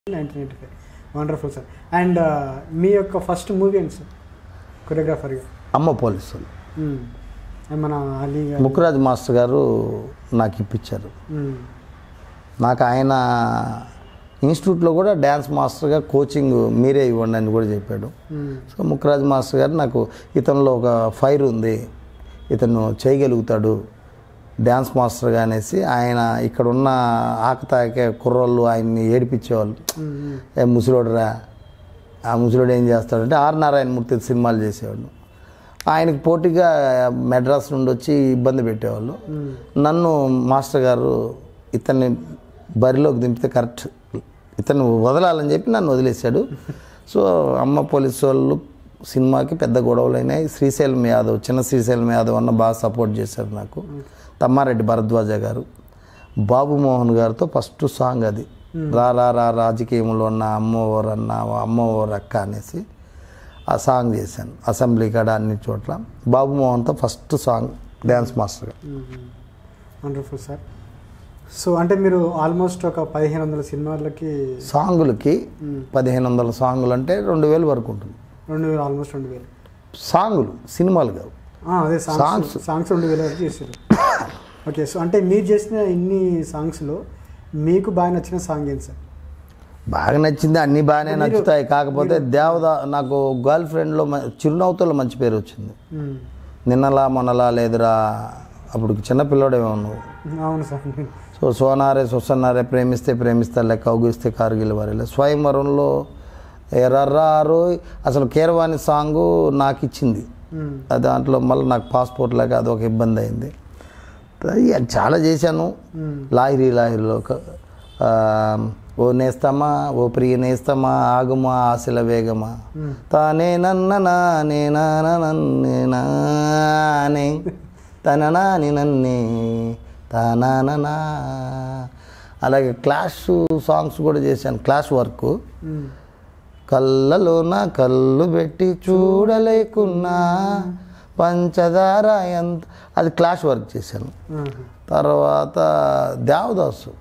Nineteen eighty five wonderful sir and మీ యొక్క first movie ఏంటి సార్ కొరియోగ్రాఫర్గా అమ్మ పోలీసులు మన అలీ గారు ముక్కురాజ్ మాస్టర్ గారు నాకు ఇప్పించారు మ్మ్. నాకు ఆయన ఇన్స్టిట్యూట్లో కూడా డ్యాన్స్ మాస్టర్గా కోచింగ్ మీరే ఇవ్వండి అని కూడా చెప్పాడు మ్మ్. సో ముక్కురాజ్ మాస్టర్ గారు నాకు ఇతనిలో ఒక ఫైర్ ఉంది ఇతను చేయగలుగుతాడు డ్యాన్స్ మాస్టర్గా అనేసి ఆయన ఇక్కడ ఉన్న ఆకతాకే కుర్రోళ్ళు ఆయన్ని ఏడిపించేవాళ్ళు మ్మ్. ఏ ముసలోడురా ఆ ముసలోడు ఏం చేస్తాడంటే ఆర్ నారాయణమూర్తి సినిమాలు చేసేవాడు ఆయనకి పోటీగా మెడ్రాస్ నుండి వచ్చి ఇబ్బంది పెట్టేవాళ్ళు మ్మ్. నన్ను మాస్టర్ గారు ఇతన్ని బరిలోకి దింపితే కరెక్ట్ ఇతను వదలాలని చెప్పి నన్ను వదిలేశాడు సో అమ్మ పోలీసు వాళ్ళు సినిమాకి పెద్ద గొడవలు అయినాయి శ్రీశైలం యాదవ్ చిన్న శ్రీశైలం యాదవ్ అన్న బాగా సపోర్ట్ చేశారు నాకు తమ్మారెడ్డి భరద్వాజ గారు బాబు మోహన్ గారితో ఫస్ట్ సాంగ్ అది రా రా రా రాజకీయంలో ఉన్న అమ్మోవర్ అన్న అమ్మోవర్ అక్క అనేసి ఆ సాంగ్ చేశాను అసెంబ్లీ కాడ అన్ని చోట్ల బాబు మోహన్తో ఫస్ట్ సాంగ్ డ్యాన్స్ మాస్టర్గా వండర్ఫుల్ సార్ సో అంటే మీరు ఆల్మోస్ట్ ఒక పదిహేను వందల సినిమాలకి సాంగులకి మ్మ్. పదిహేను వందల సాంగులు అంటే రెండు వేలు వరకు ఉంటుంది రెండు వేలు ఆల్మోస్ట్ రెండు వేలు సాంగులు సినిమాలు కావు ఆ, అదే సాంగ్స్ సాంగ్స్ రెండు వేల వరకు చేశారు ఓకే సో అంటే మీరు చేసిన ఇన్ని సాంగ్స్లో మీకు బాగా నచ్చిన సాంగ్ ఏంటి సార్ బాగా నచ్చింది అన్నీ బాగానే నచ్చుతాయి కాకపోతే దేవదా నాకు గర్ల్ ఫ్రెండ్లో మ- చిరునవ్వుతో మంచి పేరు వచ్చింది మ్మ్. నిన్నలా మొన్నలా లేదురా అప్పుడు చిన్న పిల్లోడేమో నువ్వు అవును సార్ సో సోనారే సొసన్నారే ప్రేమిస్తే ప్రేమిస్తా లెక్క కౌగిస్తే కారుగిల వారిలే స్వయంవరంలో ఎర్రర్రారు అసలు కేరవాణి సాంగు నాకు ఇచ్చింది మ్మ్. ఆ దాంట్లో మళ్ళీ నాకు పాస్పోర్ట్ లాగా అదొక ఇబ్బంది అయింది ఇక చాలా చేశాను మ్మ్. లాహిరి లాహిరిలో ఒక, ఆ, ఓ నేస్తామా ఓ ప్రియ నేస్తామా ఆగుమా ఆశల వేగమా మ్మ్. తానే నన్న నానే నానే నానే తన నాని నన్నే తానా అలాగే క్లాష్ సాంగ్స్ కూడా చేశాను క్లాష్ వర్క్ మ్మ్. కళ్ళలోన కళ్ళు పెట్టి చూడలేకున్నా పంచదార ఎంత అది క్లాష్ వర్క్ చేశాను ఆహా. తర్వాత దేవదాసు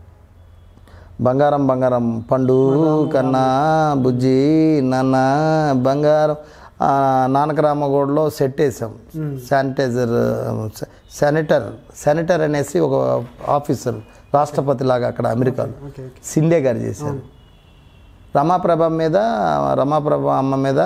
బంగారం బంగారం పండు కన్నా బుజ్జి నాన్న బంగారం ఆ, నానకరామగూడలో సెట్ వేసాం శానిటైజర్ శానిటర్ శానిటర్ అనేసి ఒక ఆఫీసర్ రాష్ట్రపతి లాగా అక్కడ అమెరికాలో ఓకే ఓకే సిండే గారు చేశారు రమాప్రభ మీద రమాప్రభ అమ్మ మీద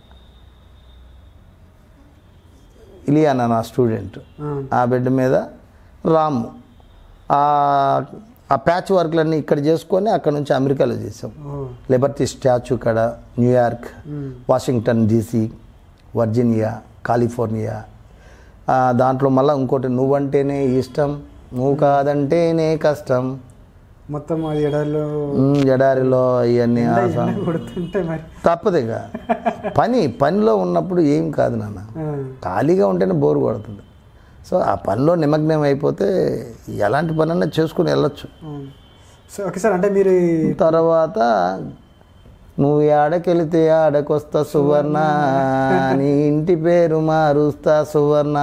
ఇలియానా నా స్టూడెంట్ ఆ. ఆ బెడ్ మీద రాము ఆ ఆ ప్యాచ్ వర్క్లన్నీ ఇక్కడ చేసుకొని అక్కడ నుంచి అమెరికాలో చేసాం ఓ లిబర్టీ స్టాచ్యూ కాడ న్యూయార్క్ మ్మ్. వాషింగ్టన్ డీసీ వర్జీనియా కాలిఫోర్నియా ఆ, దాంట్లో మళ్ళీ ఇంకోటి నువ్వంటేనే ఇష్టం నువ్వు కాదంటేనే కష్టం మొత్తం అది ఎడారిలో ఉమ్, ఎడారిలో ఇవన్నీ ఆ ఎండ సాంగ్. కొడుతుంటే మరి తప్పదు ఇక పని పనిలో ఉన్నప్పుడు ఏం కాదు నాన్న ఆ. ఖాళీగా ఉంటేనే బోర్ కొడుతుంది సో ఆ పనిలో నిమగ్నం అయిపోతే ఎలాంటి పనైనా చేసుకుని వెళ్ళొచ్చు అవును. సో ఓకే సార్ అంటే మీరు ఈ- తర్వాత నువ్వు ఆడకెళితే ఆడకొస్తా సువర్ణ నీ ఇంటి పేరు మారుస్తా సువర్ణ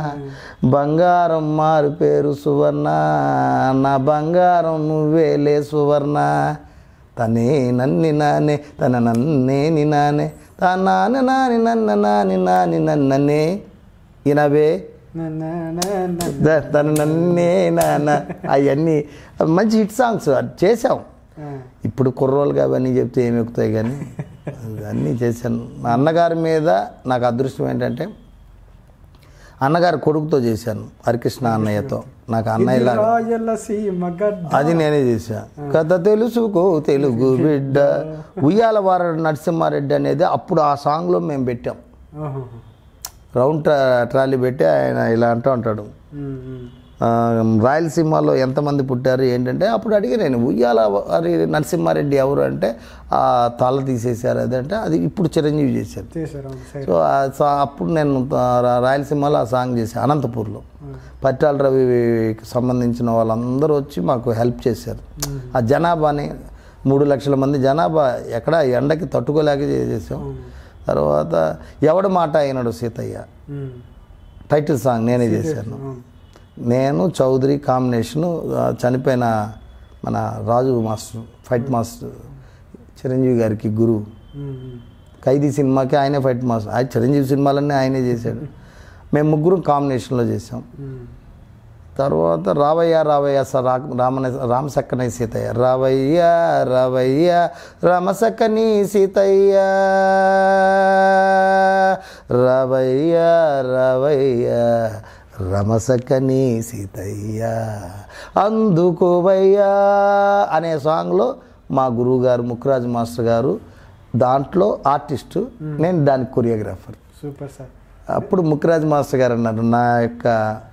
బంగారం మారు పేరు సువర్ణ నా బంగారం నువ్వేలే సువర్ణ తనే నన్ని నానే తన నన్నే ని నానే తనాన నాని నన్న నాని నాని నన్ననే ఇనవే నా- నా- నా- నా- ద- తన నన్నే నాన్న అవన్నీ మంచి హిట్ సాంగ్స్ అది చేసాం ఆ. ఇప్పుడు కుర్రోళ్ళకి అవన్నీ చెప్తే ఏమి ఎక్కుతాయి కానీ అన్నీ చేశాను మా అన్నగారి మీద నాకు అదృష్టం ఏంటంటే అన్నగారి కొడుకుతో చేశాను హరికృష్ణ అన్నయ్యతో నాకు అన్నయ్యలా రాయలసీమ గడ్డ అది నేనే చేశా కథ తెలుసుకో తెలుగు బిడ్డ ఉయ్యాల వార నరసింహారెడ్డి అనేది అప్పుడు ఆ సాంగ్లో మేము పెట్టాం ఓహో. రౌండ్ ట్రా- ట్రాలీ పెట్టి ఆయన ఇలా అంటూ ఉంటాడు మ్మ్, మ్మ్. ఆ, రాయలసీమలో ఎంతమంది పుట్టారు ఏంటంటే అప్పుడు అడిగి నేను ఉయ్యాల వారి నరసింహారెడ్డి ఎవరు అంటే ఆ తల తీసేశారు అదంటే అది ఇప్పుడు చిరంజీవి చేశారు చేశారు అవును సరే సో ఆ సా- అప్పుడు నేను ఆ రా- రాయలసీమలో ఆ సాంగ్ చేశాను అనంతపూర్లో పట్టాల రవికి సంబంధించిన వాళ్ళందరూ వచ్చి మాకు హెల్ప్ చేశారు ఆ జనాభాని మూడు లక్షల మంది జనాభా ఎక్కడ ఎండకి తట్టుకోలేక చే- చేసాం తర్వాత ఎవడు మాట అయినాడు సీతయ్య మ్మ్. టైటిల్ సాంగ్ నేనే చేశాను అవును. నేను చౌదరి కాంబినేషను ఆ, చనిపోయిన మన Raju master fight master Chiranjeevi గారికి గురువు ఉమ్, ఉమ్. ఖైదీ సినిమాకి ఆయనే ఫైట్ మాస్టర్ ఆయన చిరంజీవి సినిమాలన్నీ ఆయనే చేశాడు మేము ముగ్గురం కాంబినేషన్లో చేసాం ఉమ్. తర్వాత రావయ్య రావయ్య స రా రామన రామసక్కని సీతయ్య రావయ్య రావయ్య రామసక్కని సీతయ్య రావయ్య రావయ్య రమసక్కని సీతయ్య అందుకోవయ్యా అనే సాంగ్లో మా గురువుగారు ముక్కురాజు మాస్టర్ గారు దాంట్లో ఆర్టిస్టు నేను దానికి కొరియోగ్రాఫర్ సూపర్ సార్ అప్పుడు ముక్కురాజు మాస్టర్ గారు అన్నారు నా యొక్క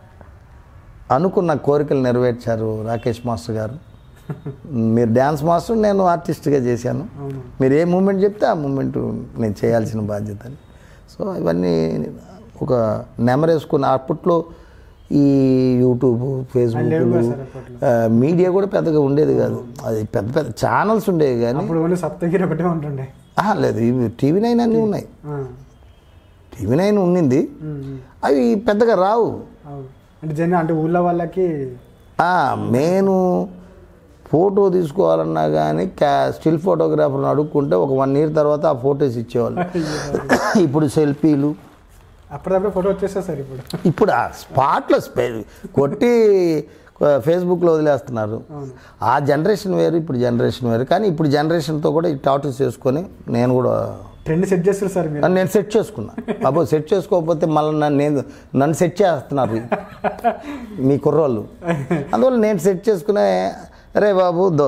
అనుకున్న కోరికలు నెరవేర్చారు రాకేష్ మాస్టర్ గారు మీరు డ్యాన్స్ మాస్టర్ నేను ఆర్టిస్ట్గా చేశాను అవును మీరు ఏ మూమెంట్ చెప్తే ఆ మూమెంట్ నేను చేయాల్సిన బాధ్యత అని సో ఇవన్నీ ఒక నెమరేసుకున్న అప్పట్లో ఈ యూట్యూబ్ లేవు ఫేస్బుక్ కదా సార్ అప్పట్లో మీడియా కూడా పెద్దగా ఉండేది కాదు అది పెద్ద పెద్ద ఛానల్స్ ఉండేవి కానీ అప్పుడు ఓన్లీ సప్తగిరి ఒకటే ఉంటుండే ఆహా, లేదు ఇవి టీవీ నైన్ అన్నీ ఉన్నాయి ఆ. టీవీ నైన్ ఉండింది ఉమ్, ఉమ్. అవి పెద్దగా రావు అవును అంటే జన అంటే ఊళ్ళో వాళ్ళకి ఆ, నేను ఫోటో తీసుకోవాలన్నా కానీ క్యా స్టిల్ ఫోటోగ్రాఫర్ని అడుక్కుంటే ఒక వన్ ఇయర్ తర్వాత ఆ ఫొటోస్ ఇచ్చేవాళ్ళు ఇప్పుడు సెల్ఫీలు అప్పటిదప్పుడే ఫోటో వచ్చేస్తా సార్ ఇప్పుడు ఇప్పుడు ఆ స్పాట్లో స్పే కొట్టి ఫేస్బుక్లో వదిలేస్తున్నారు అవును ఆ జనరేషన్ వేరు ఇప్పుడు జనరేషన్ వేరు కానీ ఇప్పుడు జనరేషన్తో కూడా ఈ టాటూస్ చేసుకొని నేను కూడా ట్రెండ్ సెట్ చేస్తారు సార్ మీరు నన్ను నేను సెట్ చేసుకున్నా బాబు సెట్ చేసుకోకపోతే మళ్ళీ నన్ను నేను నన్ను సెట్ చేస్తున్నారు మీ కుర్రోళ్ళు అందువల్ల నేను సెట్ చేసుకునే అరే బాబు దో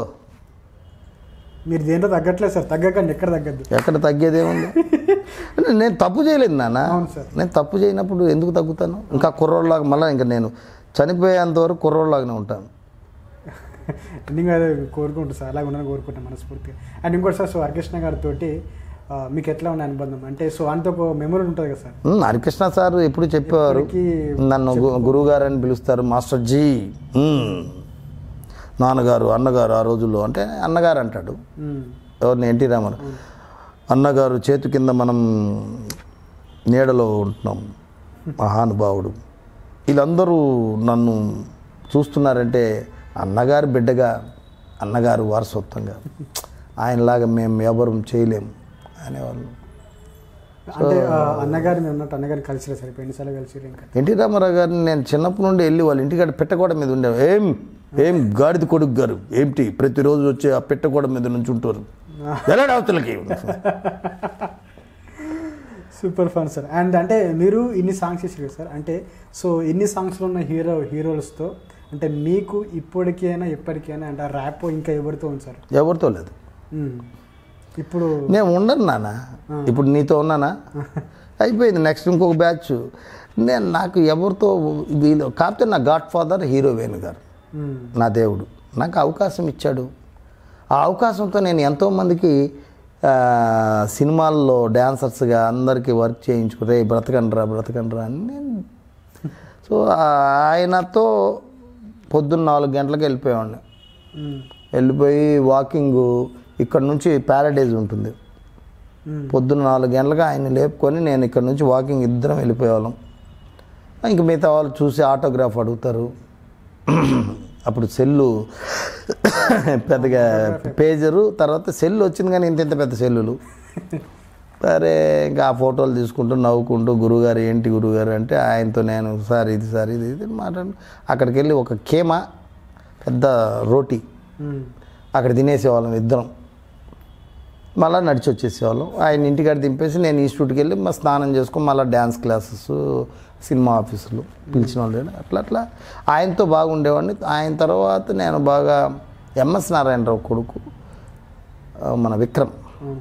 మీరు దేంట్లో తగ్గట్లేదు సార్ తగ్గకండి ఎక్కడ తగ్గద్దు ఎక్కడ తగ్గేదేముంది అంటే నేను తప్పు చేయలేదు నాన్న అవును సార్. నేను తప్పు చేయనప్పుడు ఎందుకు తగ్గుతాను ఇంకా కుర్రోళ్ళలాగా మళ్ళీ ఇంకా నేను చనిపోయేంత వరకు కుర్రోళ్ళలాగానే ఉంటాను ఎండింగ్ అదే కోరుకుంటాను సార్ అలాగ ఉండాలని కోరుకుంటాను మనస్ఫూర్తిగా అండ్ ఇంకోటి సార్ సో హరికృష్ణ గారితో మీకు ఎట్లా ఉన్న అనుబంధం అంటే సో అంత ఒక మెమరీ ఉంటుంది కదా సార్ ఉమ్, హరికృష్ణ సార్ ఎప్పుడు చెప్పేవారు ఇప్పటికీ నన్ను గు- గురువు గారు అని పిలుస్తారు మాస్టర్ జీ ఉమ్, నాన్నగారు అన్నగారు ఆ రోజుల్లో అంటే అన్నగారు అంటాడు ఉమ్, ఎవరిని ఎన్టీ రామారావు అన్నగారు చేతి కింద మనం నీడలో ఉంటున్నాం మహానుభావుడు వీళ్ళందరూ నన్ను చూస్తున్నారంటే అన్నగారు బిడ్డగా అన్నగారు వారసత్వంగా ఆయనలాగా మేము ఎవరు చేయలేము అనేవాళ్ళు అంటే ఆ, అన్నగారు మేము ఉన్నట్టు అన్నగారిని కలిసిరే సార్ ఇప్పుడు ఎన్నిసార్లు కలిసిరు ఇంకా ఎన్టీ రామారావు గారిని నేను చిన్నప్పటి నుండి వెళ్ళి వాళ్ళ ఇంటికాడ పెట్టగోడ మీద ఉండే ఏం ఏం గాడిద కొడుకు గారు ఏంటి ప్రతిరోజు వచ్చి ఆ పెట్టగోడ మీద నుంచి ఉంటారు ఎలా అవతలకి సూపర్ ఫన్ సార్ అండ్ అంటే మీరు ఇన్ని సాంగ్స్ చేసారు కదా సార్ అంటే సో ఇన్ని సాంగ్స్లో ఉన్న హీరో హీరోలతో అంటే మీకు ఇప్పటికైనా ఎప్పటికైనా అంటే ఆ ర్యాప్ ఇంకా ఎవరితో ఉంది సార్ ఎవరితో లేదు ఉమ్. ఇప్పుడు నేను ఉండను నాన్న ఇప్పుడు నీతో ఉన్నానా అయిపోయింది నెక్స్ట్ ఇంకొక బ్యాచ్ నేను నాకు ఎవరితో వీళ్ళు కాకపోతే నా గాడ్ ఫాదర్ హీరో వేణు గారు ఉమ్, నా దేవుడు నాకు అవకాశం ఇచ్చాడు ఆ అవకాశంతో నేను ఎంతోమందికి ఆ, సినిమాల్లో డాన్సర్స్గా అందరికీ వర్క్ చేయించుకు రే బ్రతకండ్రా బ్రతకండ్రా అని నేను సో ఆయనతో పొద్దున్న నాలుగు గంటలకు వెళ్ళిపోయేవాడిని ఉమ్, వెళ్ళిపోయి వాకింగ్ ఇక్కడ నుంచి ప్యారడైజ్ ఉంటుంది ఉమ్, పొద్దున్న నాలుగు గంటలకు ఆయన లేపుకొని నేను ఇక్కడ నుంచి వాకింగ్ ఇద్దరం వెళ్ళిపోయేవాళ్ళం ఇంక మిగతా వాళ్ళు చూసి ఆటోగ్రాఫ్ అడుగుతారు అప్పుడు సెల్లు పెద్దగా పేజరు తర్వాత సెల్ వచ్చింది కానీ ఇంత ఇంత పెద్ద సెల్లులు సరే ఇంకా ఆ ఫోటోలు తీసుకుంటూ నవ్వుకుంటూ గురువుగారు ఏంటి గురువుగారు అంటే ఆయనతో నేను సార్ ఇది సార్ ఇది ఇది మాట్లాడు అక్కడికి వెళ్ళి ఒక కేమ పెద్ద రోటీ ఉమ్, అక్కడ తినేసేవాళ్ళం ఇద్దరం మళ్ళీ నడిచి వచ్చేసేవాళ్ళం ఆయన ఇంటికాడ దింపేసి నేను ఇన్స్టిట్యూట్కి వెళ్ళి మా స్నానం చేసుకొని మళ్ళీ డ్యాన్స్ క్లాసెస్ సినిమా ఆఫీసులు పిలిచిన వాళ్ళు అట్లా అట్లా ఆయనతో బాగుండేవాడిని ఆయన తర్వాత నేను బాగా ఎంఎస్ నారాయణరావు కొడుకు ఆ, మన విక్రమ్ ఉమ్,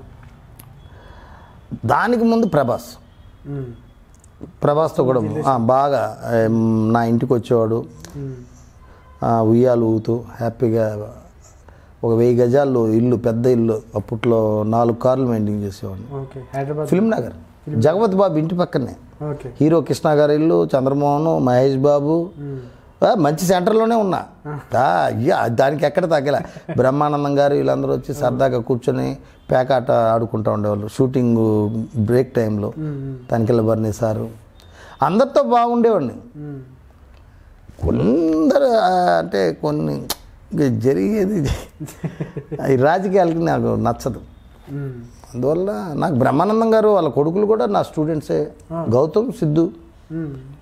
దానికి ముందు ప్రభాస్ ఉమ్, ప్రభాస్తో కూడా ఆ, బాగా ఏం, నా ఇంటికి వచ్చేవాడు ఉమ్, ఆ, ఉయ్యాలు ఊగుతూ హ్యాపీగా ఒక వెయ్యి గజాల్లో ఇల్లు పెద్ద ఇల్లు అప్పట్లో నాలుగు కార్లు మెయింటైన్ చేసేవాడిని ఓకే హైదరాబాద్ ఫిల్మ్ నగర్ జగపతి బాబు ఇంటి పక్కనే ఓకే హీరో కృష్ణ గారి ఇల్లు చంద్రమోహన్ మహేష్ బాబు ఉమ్, ఆ, మంచి సెంటర్లోనే ఉన్నా ఆ, అయ్యా దానికి ఎక్కడ తగ్గలే బ్రహ్మానందం గారు వీళ్ళందరూ వచ్చి సరదాగా కూర్చొని పేకాట ఆడుకుంటూ ఉండేవాళ్ళు షూటింగ్ బ్రేక్ టైంలో ఉమ్, ఉమ్, తనికెళ్ళ బర్ని సారు అందరితో బాగుండేవాడిని ఉమ్, కొందరు ఆ, అంటే కొన్ని ఇంక జరిగేది ఈ రాజకీయాలకి నాకు నచ్చదు మ్మ్. అందువల్ల నాకు బ్రహ్మానందం గారు వాళ్ళ కొడుకులు కూడా నా స్టూడెంట్సే గౌతమ్ సిద్ధు మ్మ్.